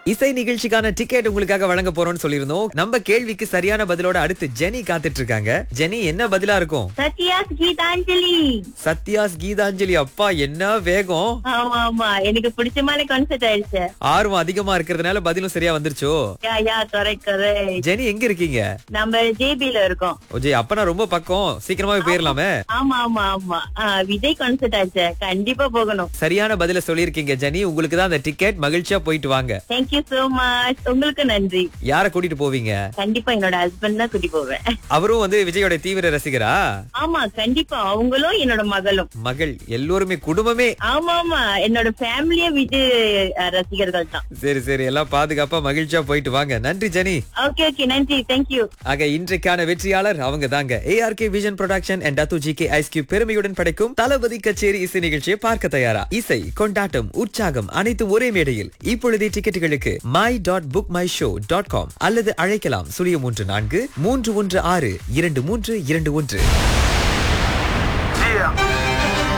இசை நிகழ்ச்சிக்கான டிக்கெட் உங்களுக்காக வழங்க போறோம்னு சொல்லியிருந்தோம் நம்ம கேள்விக்கு சரியான பதிலோட அடுத்து ஜெனி காத்துட்டு இருக்காங்க ஜெனி என்ன பதிலா இருக்கும் சத்யா கீதாஞ்சலி சத்யாஸ் கீதாஞ்சலி அப்பா என்ன வேகம் ஆமா ஆமா எனக்கு பிடிச்ச மாதிரி கான்செர்ட் ஆயிடுச்சு ஆர்வம் அதிகமா இருக்கிறதுனால பதிலும் சரியா வந்துருச்சோ ya ya correct correct Jenny எங்க இருக்கீங்க நம்ம ஜேபில இருக்கோம் ஓஜே அப்பனா ரொம்ப பக்கம் சீக்கிரமாவே போயிரலாமே ஆமா ஆமா ஆமா ஆ, விஜய் கான்செர்ட் ஆச்சு கண்டிப்பா போகணும் சரியான பதில சொல்லியிருக்கீங்க ஜெனி உங்களுக்கு தான் அந்த டிக்கெட் மகிழ்ச்சியா போயிட்டு வாங்க தேங்க்யூ சோ மச் உங்களுக்கு நன்றி யார கூட்டிட்டு போவீங்க கண்டிப்பா என்னோட ஹஸ்பண்ட் தான் கூட்டி போவேன் அவரும் வந்து விஜயோட தீவிர ரசிகரா ஆமா கண்டிப்பா அவங்களும் என்னோட மகளும் மகள் எல்லோருமே குடும்பமே ஆமா ஆமா என்னோட ஃபேமிலியே விஜய் அஹ், ரசிகர்கள் தான் சரி சரி எல்லாம் பாதுகாப்பா மகிழ்ச்சியா போயிட்டு வாங்க நன்றி ஜெனி ஓகே ஓகே நன்றி தேங்க்யூ ஆக இன்றைக்கான வெற்றியாளர் அவங்க தாங்க ஏஆர்கே விஷன் ப்ரொடக்ஷன் அண்ட் டத்து ஜி கே ஐஸ்கியூ பெருமையுடன் படைக்கும் தளபதி கச்சேரி இசை நிகழ்ச்சியை பார்க்க தயாரா இசை கொண்டாட்டம் உற்சாகம் அனைத்தும் ஒரே மேடையில் இப்பொழுதே டிக்கெட்டுகளுக்கு my dot book my show dot com அல்லது அழைக்கலாம் சுழியம் ஒன்று நான்கு மூன்று ஒன்று ஆறு இரண்டு மூன்று இரண்டு ஒன்று Yeah.